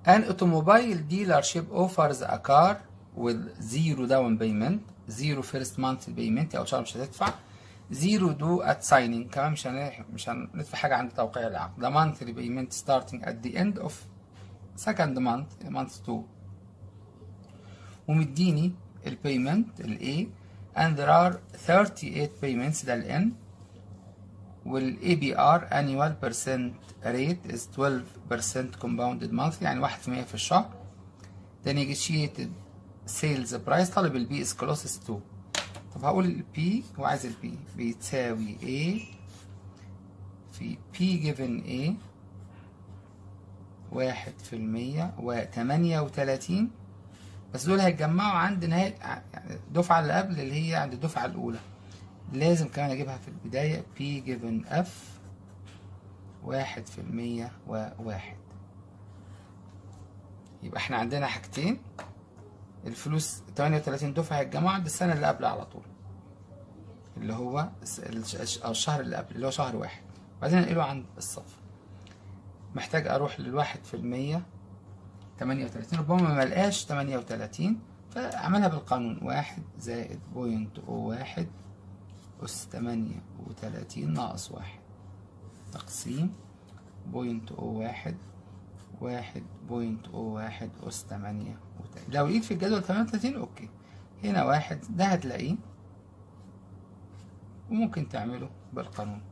An automobile dealership offers a car with zero down payment, zero first month payment أو شهر مش هتدفع, zero due at signing كمان مش هن- مش هندفع حاجة عند توقيع العقد. The monthly payment starting at the end of second month, month two. ومديني البيمنت ال A and there are 38 payments ده ال N وال APR annual percent rate is 12% compounded monthly يعني 1% في الشهر the negotiated sales price طالب ال B is closest to طب هقول ال P هو عايز ال P بيتساوي A في P given A واحد في المية وتمانية وتلاتين بس دول هيتجمعوا عند نهاية يعني الدفعة اللي قبل اللي هي عند الدفعة الأولى لازم كمان أجيبها في البداية P given F واحد في المية وواحد يبقى احنا عندنا حاجتين الفلوس تمانية وتلاتين دفعة هيتجمعوا عند السنة اللي قبل على طول اللي هو الس- الش- أو الشهر اللي قبل اللي هو شهر واحد بعدين انقله عند الصفر محتاج أروح للواحد في المية تمانية وتلاتين ربما ملقاش تمانية وتلاتين فأعملها بالقانون واحد زائد بوينت أو واحد أس تمانية وتلاتين ناقص واحد تقسيم بوينت أو واحد واحد بوينت أو واحد أس تمانية وتلاتين لو لقيت في الجدول تمانية وتلاتين أوكي هنا واحد ده هتلاقيه وممكن تعمله بالقانون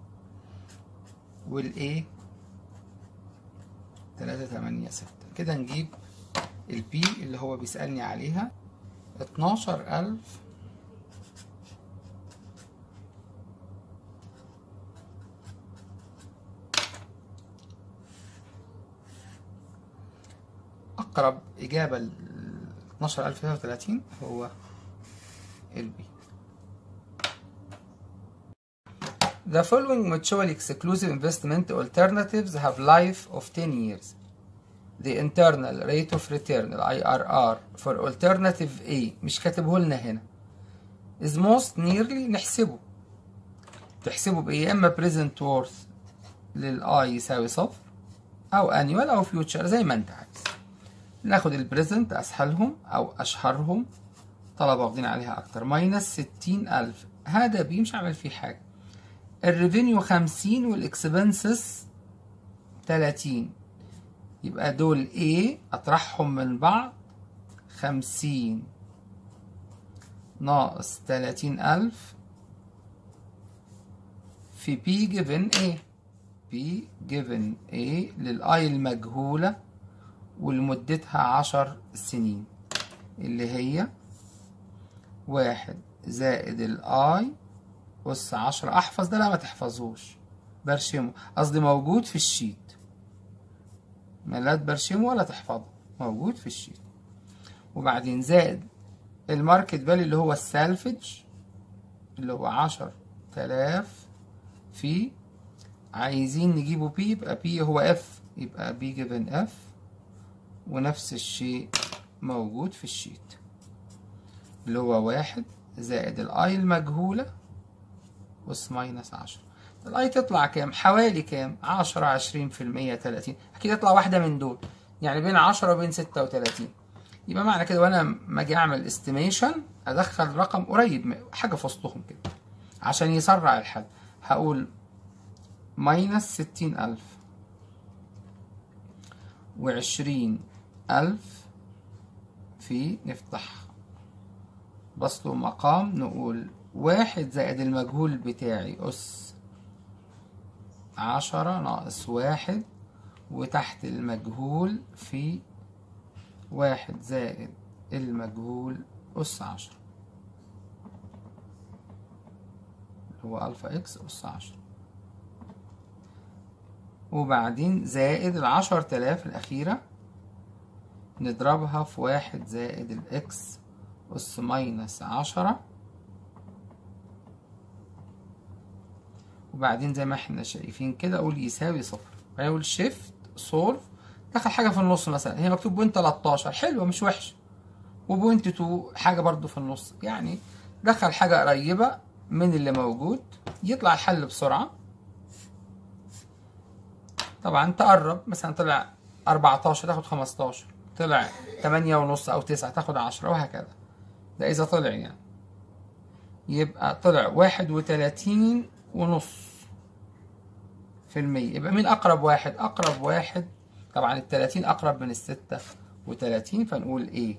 والA تلاتة تمانية ستة كده نجيب البي اللي هو بيسألني عليها اتناشر ألف أقرب إجابة ل 12033 هو البي The following mutually exclusive investment alternatives have life of 10 years. The internal rate of return ال IRR for alternative A مش كاتبه لنا هنا is most nearly نحسبه تحسبه بإيه يا إما present worth لل I يساوي صفر أو annual أو future زي ما أنت عايز ناخد البريزنت أسهلهم أو أشهرهم طلبة واخدين عليها أكتر ماينس ستين ألف هذا بي مش هعمل فيه حاجة الريفينيو خمسين والإكسبنسز تلاتين يبقى دول A أطرحهم من بعض خمسين ناقص تلاتين ألف في P given A P given A للآي المجهولة ولمدتها عشر سنين اللي هي واحد زائد الآي أس عشرة أحفظ ده لا ما تحفظوش برشمه قصدي موجود في الشيت ما لا تبرشمه ولا تحفظه موجود في الشيت وبعدين زائد الماركت فاليو اللي هو السالفج اللي هو عشر تلاف في عايزين نجيبه بي يبقى بي هو اف يبقى بي جيفن اف ونفس الشيء موجود في الشيت اللي هو واحد زائد الاي المجهولة أس ماينس عشرة الاي تطلع كام؟ حوالي كام؟ عشرة عشرين في المية تلاتين أكيد يطلع واحدة من دول يعني بين عشرة وبين ستة وتلاتين يبقى معنى كده وأنا ما أجي أعمل استيميشن أدخل رقم قريب من- حاجة في وسطهم كده عشان يسرع الحل هقول ماينس ستين ألف وعشرين ألف في نفتح بسطه مقام نقول واحد زائد المجهول بتاعي أس عشرة ناقص واحد وتحت المجهول في واحد زائد المجهول أس عشرة اللي هو ألفا إكس أس عشرة وبعدين زائد العشر تلاف الأخيرة نضربها في واحد زائد الإكس أس ماينس عشرة وبعدين زي ما احنا شايفين كده أقول يساوي صفر أقول شيفت سولف دخل حاجة في النص مثلا هي مكتوب بوينت 13 حلوة مش وحشة وبوينت 2 حاجة برضو في النص يعني دخل حاجة قريبة من اللي موجود يطلع الحل بسرعة طبعا تقرب مثلا طلع 14 تاخد 15 طلع 8 ونص او 9 تاخد 10 وهكذا ده اذا طلع يعني يبقى طلع 31 ونص في المية يبقى مين أقرب واحد؟ أقرب واحد طبعا التلاتين أقرب من الستة وتلاتين فنقول إيه؟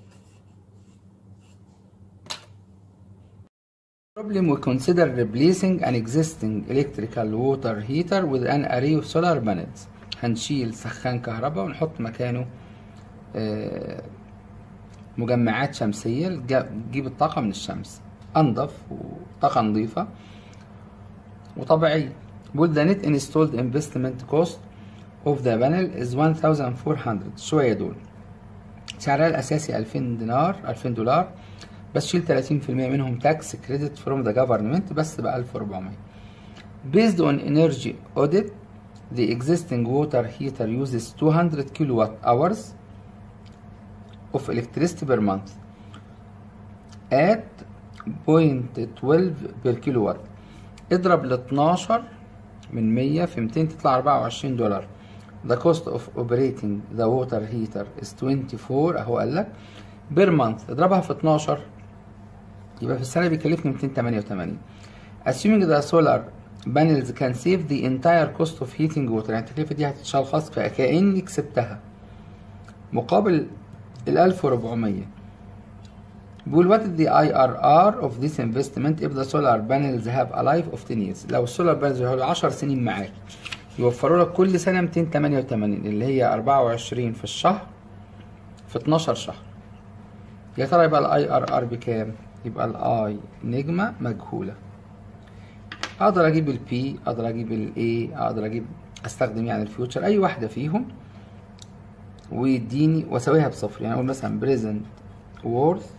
problem we consider replacing an existing electrical water heater with an array of solar panels هنشيل سخان كهرباء ونحط مكانه آه، مجمعات شمسية لج- تجيب الطاقة من الشمس أنظف وطاقة نظيفة وطبيعية بيقول the net installed investment cost of the panel is 1400 شوية دول سعرها الأساسي 2000 دينار 2000 دولار بس شيل 30% منهم tax credit from the government بس ب 1400 based on energy audit the existing water heater uses 200 kilowatt hours of electricity per month at 0.12 per kilowatt اضرب ال 12 من 100 في 200 تطلع 24 دولار the cost of operating the water heater is 24 اهو قال لك per month اضربها في 12 يبقى في السنة بيكلفني 288 assuming the solar panels can save the entire cost of heating water يعني التكلفة دي هتتشال خاص فكأني كسبتها مقابل ال 1400 بيقول what is the IRR of this investment if the solar panels have a life of 10 years لو السولار بانلز هو 10 سنين معاك يوفروا لك كل سنة 288 اللي هي 24 في الشهر في 12 شهر يا ترى يبقى الاي ار ار بكام يبقى الاي نجمة مجهولة اقدر اجيب البي اقدر اجيب الاي اقدر اجيب استخدم يعني الفيوتشر اي واحدة فيهم ويديني واساويها بصفر يعني اقول مثلا بريزنت وورث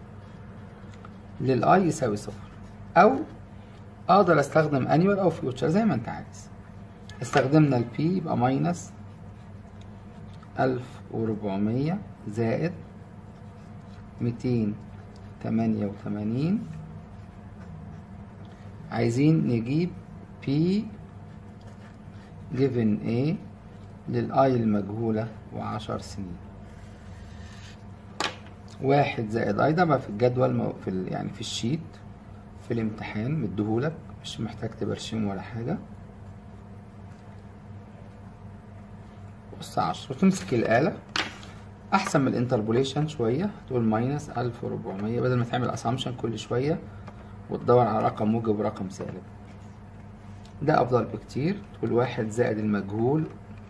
للاي يساوي صفر او اقدر استخدم انيوال او فيوتشر زي ما انت عايز استخدمنا البي يبقى ماينس ألف وربعمية زائد ميتين تمانية وتمانين عايزين نجيب P given A للآي المجهولة وعشر سنين واحد زائد آي ده بقى في الجدول مو- في ال- يعني في الشيت في الامتحان مديهولك مش محتاج تبرشم ولا حاجة بص عشرة وتمسك الآلة أحسن من الانتربوليشن شوية تقول ماينس ألف وربعمية بدل ما تعمل أسامشن كل شوية وتدور على رقم موجب ورقم سالب ده أفضل بكتير تقول واحد زائد المجهول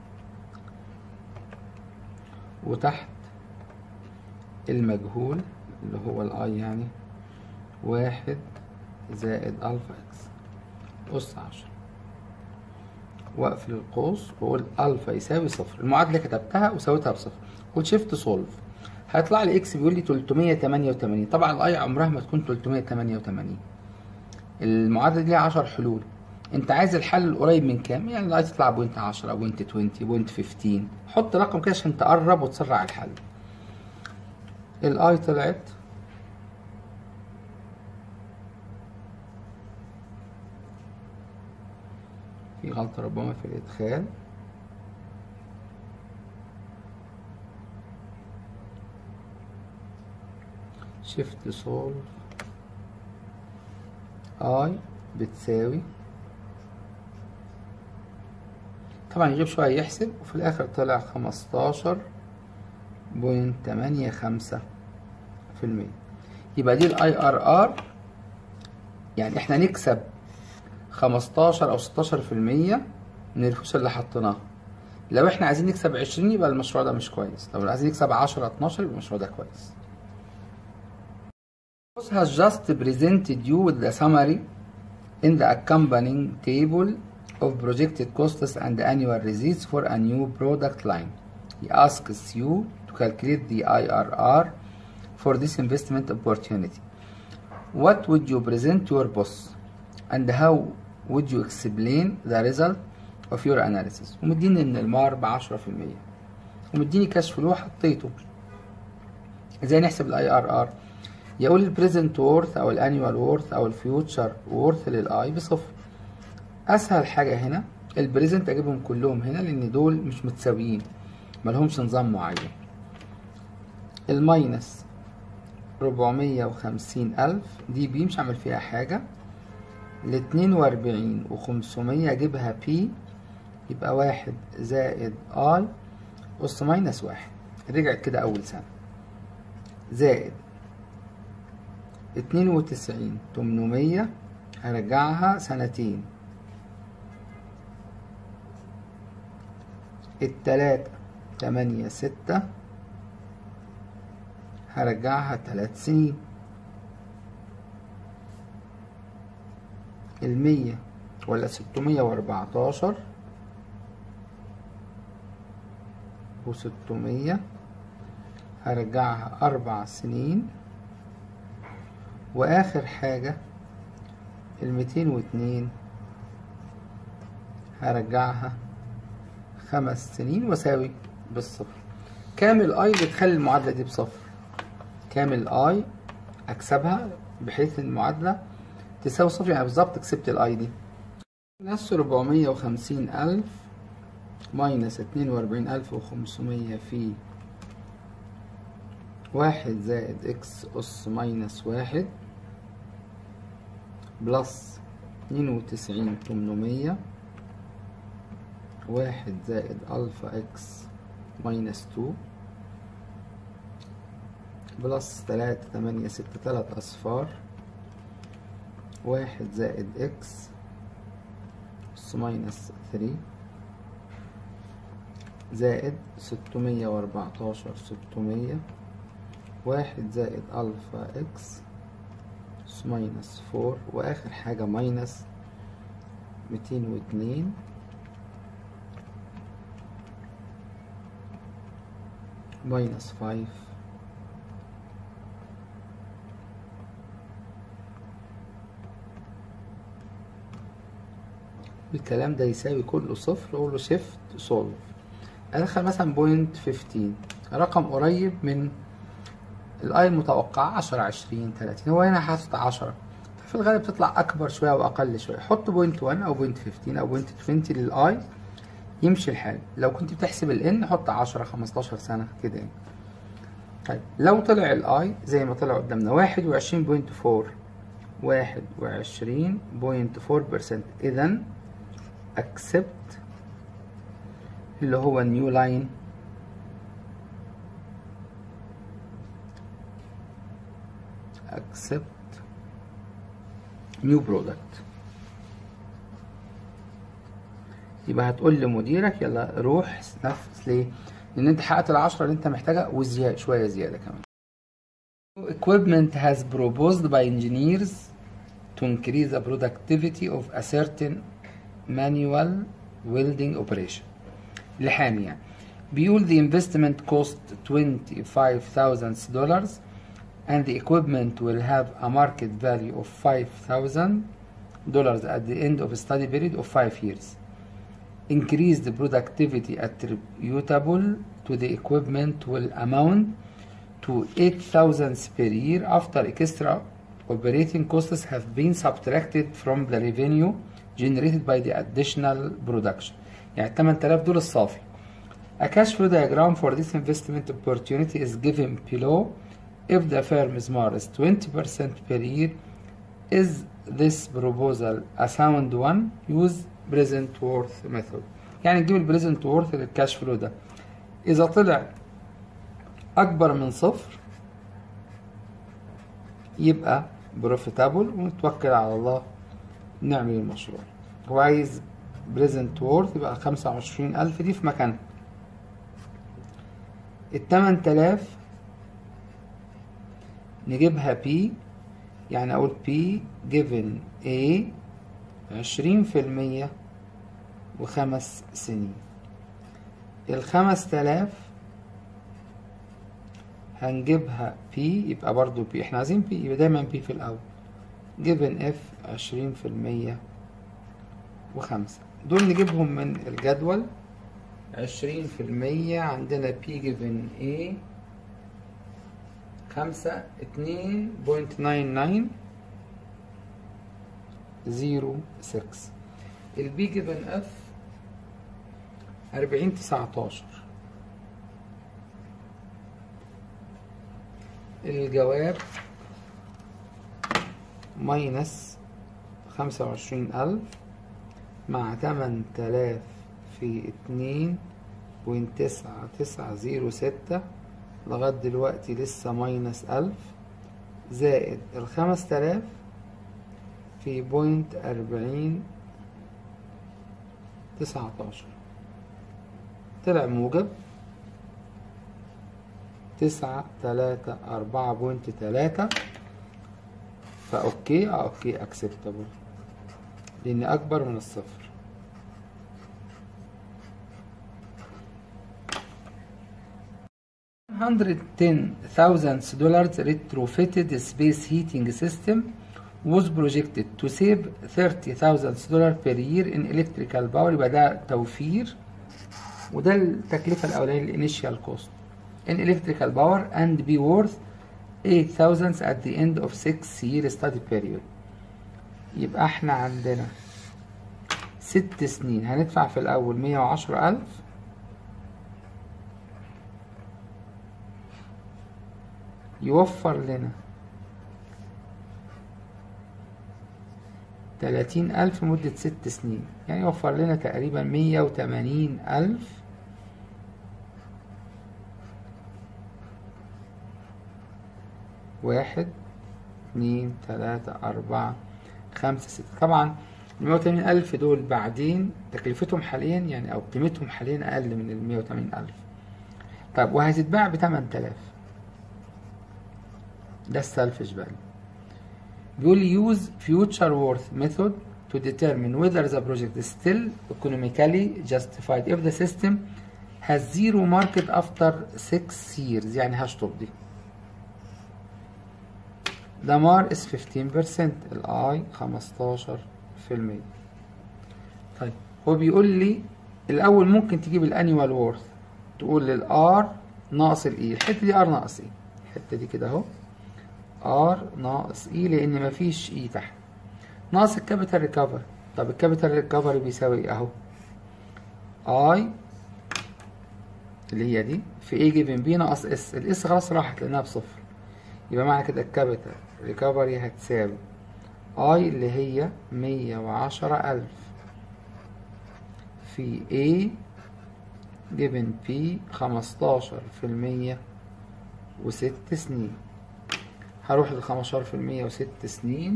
وتحت المجهول اللي هو الآي يعني واحد زائد ألفا إكس أس عشرة واقفل القوس واقول الفا يساوي صفر المعادله كتبتها وسويتها بصفر قلت شيفت سولف هيطلع لي اكس بيقول لي 388 طبعا الاي عمرها ما تكون 388 المعادله دي ليها 10 حلول انت عايز الحل القريب من كام يعني الاي تطلع بوينت 10 بوينت 20 بوينت 15 حط رقم كده عشان تقرب وتسرع الحل الاي طلعت في غلطة ربما في الإدخال شيفت سولف اي بتساوي طبعا يغيب شوية يحسب وفي الآخر طلع خمستاشر بوينت تمانية خمسة في المية يبقى دي الاي ار ار يعني احنا نكسب 15 او 16% من الفلوس اللي حطيناها لو احنا عايزين نكسب 20 يبقى المشروع ده مش كويس لو عايزين نكسب 10 12 يبقى المشروع ده كويس Boss has just presented you with the summary in the accompanying table of projected costs and annual receipts for a new product line. He asks you to calculate the IRR for this investment opportunity. What would you present to your boss? and how would you explain the result of your analysis ومديني ان المار ب 10% ومديني كاش فلو حطيته ازاي نحسب الاي ار ار يقول البريزنت وورث او الانيوال وورث او الفيوتشر وورث للاي بصفر اسهل حاجه هنا البريزنت اجيبهم كلهم هنا لان دول مش متساويين ملهمش نظام معين الماينس ربعمية وخمسين ألف دي بي مش هعمل فيها حاجة الاتنين وأربعين وخمسمية أجيبها بي يبقى واحد زائد اي أس ماينس واحد رجعت كده أول سنة زائد اتنين وتسعين تمنمية هرجعها سنتين التلاتة تمانية ستة هرجعها تلات سنين المية ولا ستمية وأربعتاشر وستمية هرجعها أربع سنين وآخر حاجة الميتين واتنين هرجعها خمس سنين واساوي بالصفر كامل اي بتخلي المعادلة دي بصفر كامل اي اكسبها بحيث المعادلة تساوي صفر يعني بالظبط كسبت الاي دي نفس ربعمية وخمسين ألف ماينس اتنين وأربعين ألف وخمسمية في واحد زائد اكس أس ماينس واحد بلس اتنين وتسعين تمنمية واحد زائد ألفا إكس ماينس تو بلس تلاتة تمانية ستة تلات أصفار واحد زائد إكس أس ماينس ثري زائد ستمية وأربعتاشر ستمية واحد زائد ألفا إكس أس ماينس فور وآخر حاجة ماينس ميتين واتنين minus 5 الكلام ده يساوي كله صفر اقول له شيفت سولف ادخل مثلا بوينت 15 رقم قريب من الاي المتوقعة 10 20 30 هو هنا حاطط 10 في الغالب تطلع اكبر شوية او اقل شوية حط بوينت 1 او بوينت 15 او بوينت 20 للاي يمشي الحال لو كنت بتحسب الان حط 10 15 سنة كده يعني طيب لو طلع الاي زي ما طلع قدامنا واحد وعشرين بوينت فور واحد وعشرين بوينت فور برسنت اذا accept اللي هو نيو لاين accept new product يبقى هتقول لمديرك يلا روح نفذ ليه؟ لان انت حققت العشرة اللي انت محتاجها وزيادة شوية زيادة كمان. Equipment has proposed by engineers to increase the productivity of a certain manual welding operation. لحامي يعني. بيقول the investment cost 25,000 dollars and the equipment will have a market value of 5,000 dollars at the end of a study period of 5 years. increase the productivity attributable to the equipment will amount to 8,000 per year after extra operating costs have been subtracted from the revenue generated by the additional production يعني 8000 دول الصافي A cash flow diagram for this investment opportunity is given below if the firm's margin is 20% per year is this proposal a sound one use present worth method يعني نجيب البريزنت وورث للكاش فلو ده اذا طلع اكبر من صفر يبقى بروفيتابل ونتوكل على الله نعمل المشروع هو عايز بريزنت وورث يبقى خمسة وعشرين ألف دي في مكانها التمن تلاف نجيبها بي يعني أقول بي given A عشرين في المية وخمس سنين الخمس تلاف هنجيبها بي يبقى برضو بي احنا عايزين بي يبقى دايما بي في الأول جيفن اف عشرين في المية وخمسة دول نجيبهم من الجدول عشرين في المية عندنا بي جيفن ايه خمسة اتنين بوينت ناين ناين زيرو سكس البي جيفن اف أربعين تسعتاشر الجواب ماينس خمسة وعشرين ألف مع تمن تلاف في اتنين بوينت تسعة تسعة زيرو ستة لغاية دلوقتي لسه ماينس ألف زائد الخمس تلاف في بوينت أربعين تسعتاشر طلع موجب تسعة تلاتة أربعة بوينت تلاتة فأوكي أه أوكي أكسبتابل لأن أكبر من الصفر hundred ten thousand dollars retrofitted space heating system was projected to save thirty thousand dollars per year in electrical power يبقى ده توفير وده التكلفة الأولانية الانيشال كوست in electrical power and be worth 8000 at the end of 6 year study period يبقى احنا عندنا ست سنين هندفع في الأول 110 ألف يوفر لنا تلاتين ألف مدة ست سنين يعني يوفر لنا تقريبا مية وتمانين ألف واحد اتنين تلاتة أربعة خمسة ستة طبعا المية وتمانين ألف دول بعدين تكلفتهم حاليا يعني أو قيمتهم حاليا أقل من المية وتمانين ألف طيب وهتتباع بتمن تلاف ده السلفش فاليو بيقول use future worth method to determine whether the project is still economically justified if the system has zero market after 6 years يعني هشطب دي ده مار is 15% الاي 15% طيب هو بيقول لي الاول ممكن تجيب الانيوال وورث تقول للار ناقص الاي الحته دي ار ناقص اي الحته دي كده اهو ار ناقص اي لان مفيش اي تحت ناقص الكابيتال ريكفري طب الكابيتال ريكفري بيساوي ايه اهو اي اللي هي دي في اي جيفن بي ناقص اس الاس خلاص راحت لانها بصفر يبقى معنى كده الكابيتال ريكفري هتساوي اي اللي هي مية وعشرة الف في A جيفن P خمستاشر في المية وست سنين هروح للخمستاشر في المية وست سنين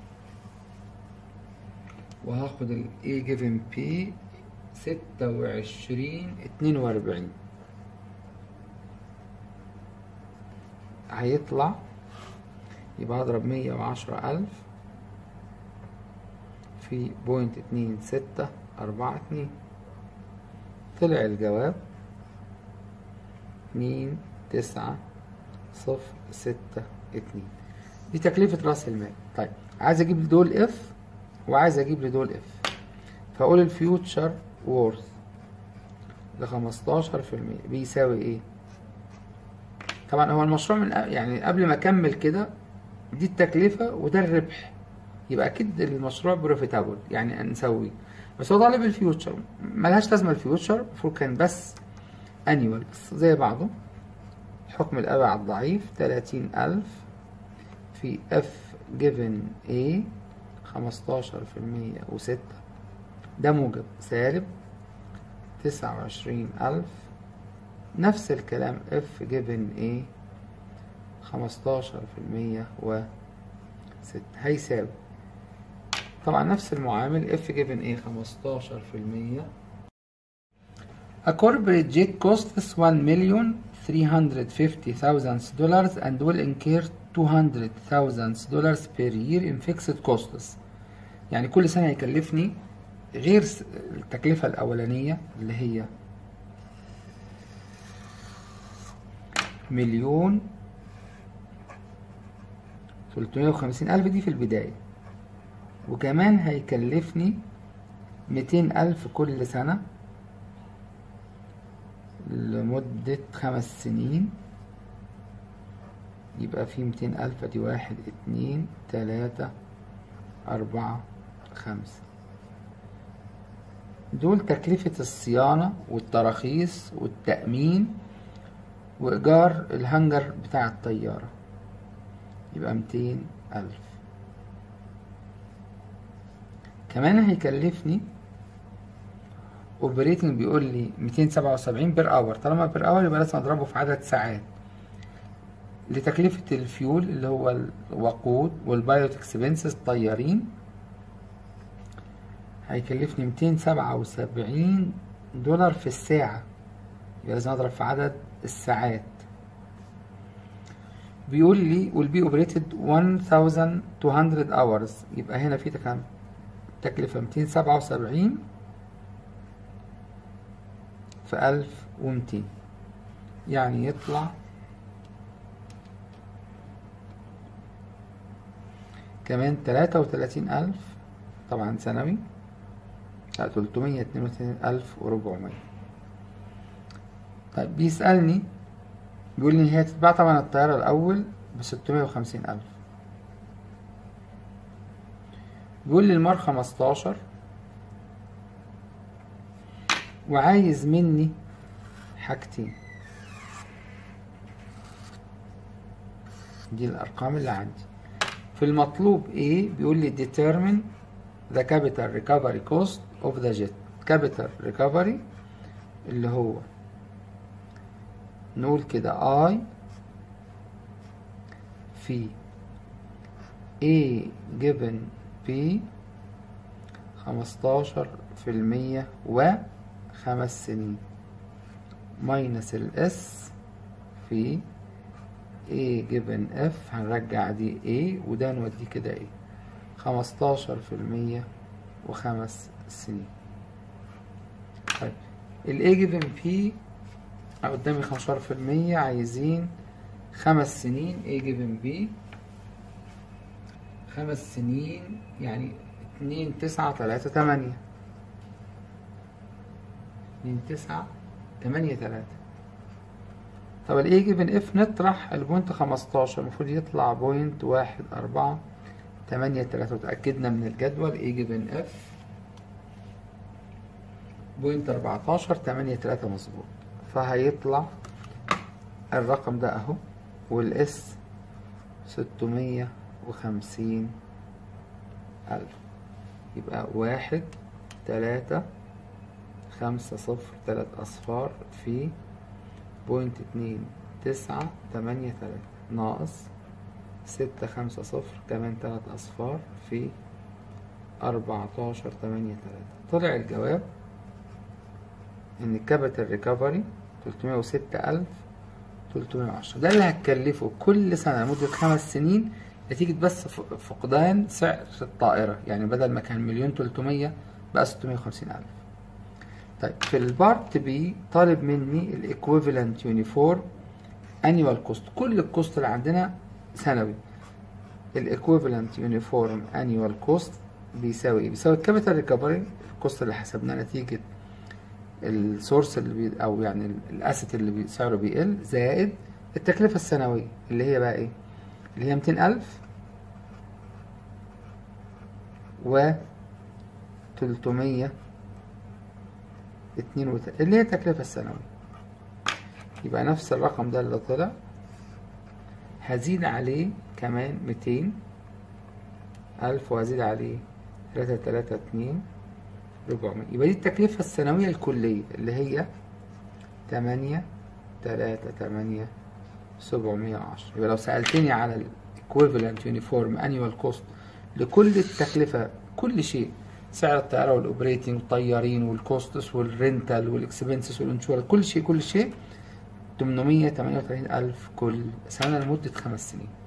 وهاخد ال A جيفن P ستة وعشرين اتنين وأربعين هيطلع يبقى هضرب مية وعشرة ألف في بوينت اتنين ستة أربعة اتنين طلع الجواب اتنين تسعة صفر ستة اتنين دي تكلفة رأس المال طيب عايز أجيب لدول اف وعايز أجيب لدول اف فأقول الفيوتشر وورث لخمستاشر في المية بيساوي ايه طبعا هو المشروع من يعني قبل ما أكمل كده دي التكلفة وده الربح يبقى أكيد المشروع بروفيتابل يعني نسويه بس هو طالب الفيوتشر ملهاش لازمة الفيوتشر المفروض كان بس انيوال بس زي بعضه حكم الأبع الضعيف تلاتين ألف في اف جيفن اي خمستاشر في المية وستة ده موجب سالب تسعة وعشرين ألف نفس الكلام اف جيفن اي خمستاشر في المية وستة هيساوي طبعا نفس المعامل اف جيفن ايه 15 في المية A corporate jet costs 1 million 350,000 dollars and will incur 200,000 dollars per year in fixed costs يعني كل سنة هيكلفني غير التكلفة الأولانية اللي هي مليون 350 ألف دي في البداية وكمان هيكلفني ميتين ألف كل سنة لمدة خمس سنين يبقى في ميتين ألف أدي واحد اتنين تلاتة أربعة خمسة دول تكلفة الصيانة والتراخيص والتأمين وإيجار الهنجر بتاع الطيارة يبقى ميتين ألف كمان هيكلفني اوبريتنج بيقول لي 277 بير اور طالما بير اور يبقى لازم اضربه في عدد ساعات لتكلفة الفيول اللي هو الوقود والبايوت اكسبنسز الطيارين هيكلفني 277 دولار في الساعة يبقى لازم اضرب في عدد الساعات بيقول لي will be operated 1200 hours يبقى هنا في كام تكلفة 277 في ألف ومتين يعني يطلع كمان تلاتة وتلاتين ألف طبعا سنوي لا تلتمية اتنين وتلاتين ألف وربعمية طيب بيسألني بيقول لي هي تتباع طبعا الطيارة الأول بستمية وخمسين ألف بيقول لي المار خمستاشر وعايز مني حاجتين دي الأرقام اللي عندي في المطلوب A بيقول لي determine the capital recovery cost of the jet capital recovery اللي هو نقول كده I في A given B خمستاشر في المية و خمس سنين ماينس الاس في A given F هنرجع دي A وده نوديه كده A خمستاشر في المية وخمس سنين طيب ال A given P قدامي خمستاشر في المية عايزين خمس سنين A given B خمس سنين يعني اتنين تسعة تلاتة تمانية اتنين تسعة تمانية تلاتة طب الاي جيفن اف نطرح البوينت خمستاشر المفروض يطلع بوينت واحد أربعة تمانية تلاتة وتأكدنا من الجدول اي جيفن اف بوينت أربعتاشر تمانية تلاتة مظبوط فهيطلع الرقم ده اهو والاس ستمية وخمسين ألف يبقى واحد تلاتة خمسة صفر تلات أصفار في بوينت اتنين تسعة تمانية تلاتة ناقص ستة خمسة صفر كمان تلات أصفار في أربعتاشر تمانية تلاتة طلع الجواب إن الكابيتال ريكفري تلتمية وستة ألف تلتمية وعشرة ده اللي هتكلفه كل سنة لمدة خمس سنين نتيجة بس فقدان سعر الطائرة يعني بدل ما كان مليون تلتمية بقى ستمية وخمسين ألف طيب في البارت بي طالب مني الايكويفالنت يونيفورم انيوال كوست كل الكوست اللي عندنا سنوي الايكويفالنت يونيفورم انيوال كوست بيساوي ايه بيساوي الكابيتال ريكفري الكوست اللي حسبناه نتيجة السورس اللي بي او يعني الاسيت اللي بي سعره بيقل زائد التكلفة السنوية اللي هي بقى ايه اللي هي ميتين ألف و تلتمية اتنين وتلاتين اللي هي التكلفة السنوية يبقى نفس الرقم ده اللي طلع هزيد عليه كمان ميتين ألف وهزيد عليه تلاتة تلاتة اتنين ربعمية يبقى دي التكلفة السنوية الكلية اللي هي تمانية تلاتة تمانية سبعمية وعشرة يبقى لو سألتني على ال equivalent uniform annual cost لكل التكلفة كل شيء سعر الطيارة والأوبريتنج والطيارين والكوستس والرنتال والإكسبنسز والإنشورة كل شيء كل شيء تمنمية تمانية وتلاتين ألف كل سنة لمدة خمس سنين